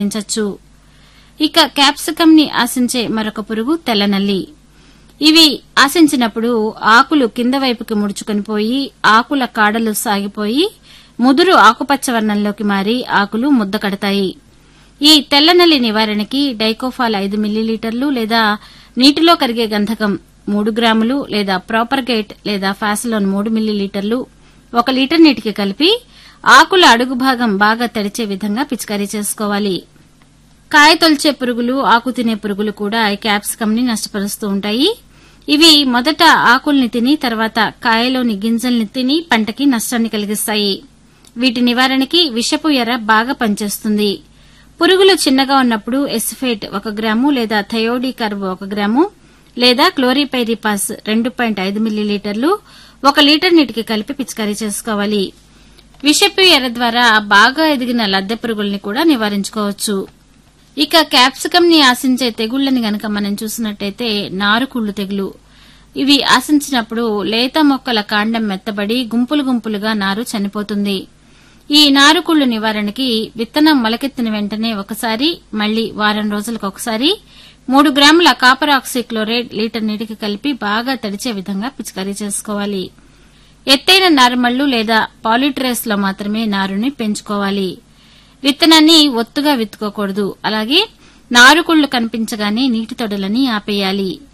పెంచొచ్చు ఇక క్యాప్సికమ్ ని ఆశించే మరొక పురుగు తెల్లనల్లి ఇవి ఆశించినప్పుడు ఆకులు కింద వైపుకి ముడుచుకొని పోయి ఆకుల కాడలు సాగిపోయి ముదురు ఆకుపచ్చ వర్ణంలోకి మారి ఆకులు ముద్ద కడతాయి ఈ తెల్లనల్లి నివారణకి డైకోఫాల్ ఐదు మిల్లీలీటర్లు లేదా నీటిలో కరిగే గంధకం మూడు గ్రాములు లేదా ప్రాపర్గేట్ లేదా ఫాసిలోన్ మూడు మిల్లీలీటర్లు ఒక లీటర్ నీటికి కలిపి ఆకుల అడుగు భాగం బాగా తడిచే విధంగా పిచికారీ చేసుకోవాలి కాయ తొలిచే పురుగులు ఆకు తినే పురుగులు కూడా ఈ క్యాప్సికమ్ ని నష్టపరుస్తూ ఉంటాయి ఇవి మొదట ఆకుల్ని తిని తర్వాత కాయలోని గింజల్ని తిని పంటకి నష్టాన్ని కలిగిస్తాయి వీటి నివారణకి విషపు ఎర్ర బాగా పనిచేస్తుంది పురుగులు చిన్నగా ఉన్నప్పుడు ఎసిఫేట్ ఒక గ్రాము లేదా థయోడీ కర్వ్ ఒక గ్రాము లేదా క్లోరిపైరిపాస్ రెండు పాయింట్ ఐదు మిల్లీలీటర్లు ఒక లీటర్ నీటికి కలిపి పిచికారీ చేసుకోవాలి విషపు ఎర్ర ద్వారా బాగా ఎదిగిన లద్దె పురుగుల్ని కూడా నివారించుకోవచ్చు ఇక క్యాప్సికమ్ ని ఆశించే తెగుళ్లని గనక మనం చూసినట్టయితే నారుకుళ్ళు తెగులు ఇవి ఆశించినప్పుడు లేత మొక్కల కాండం మెత్తబడి గుంపులు గుంపులుగా నారు చనిపోతుంది ఈ నారుకుళ్ళు నివారణకి విత్తనం మొలకెత్తిన వెంటనే ఒకసారి మళ్లీ వారం రోజులకు ఒకసారి మూడు గ్రాముల కాపర్ ఆక్సిక్లోరైడ్ లీటర్ నీటికి కలిపి బాగా తడిచే విధంగా పిచికారీ చేసుకోవాలి ఎత్తైన నారుమళ్లు లేదా పాలిట్రేస్ లో మాత్రమే నారుని పెంచుకోవాలి విత్తనాన్ని ఒత్తుగా విత్తుకోకూడదు అలాగే నారుకుళ్లు కనిపించగానే నీటి తొడలని ఆపేయాలి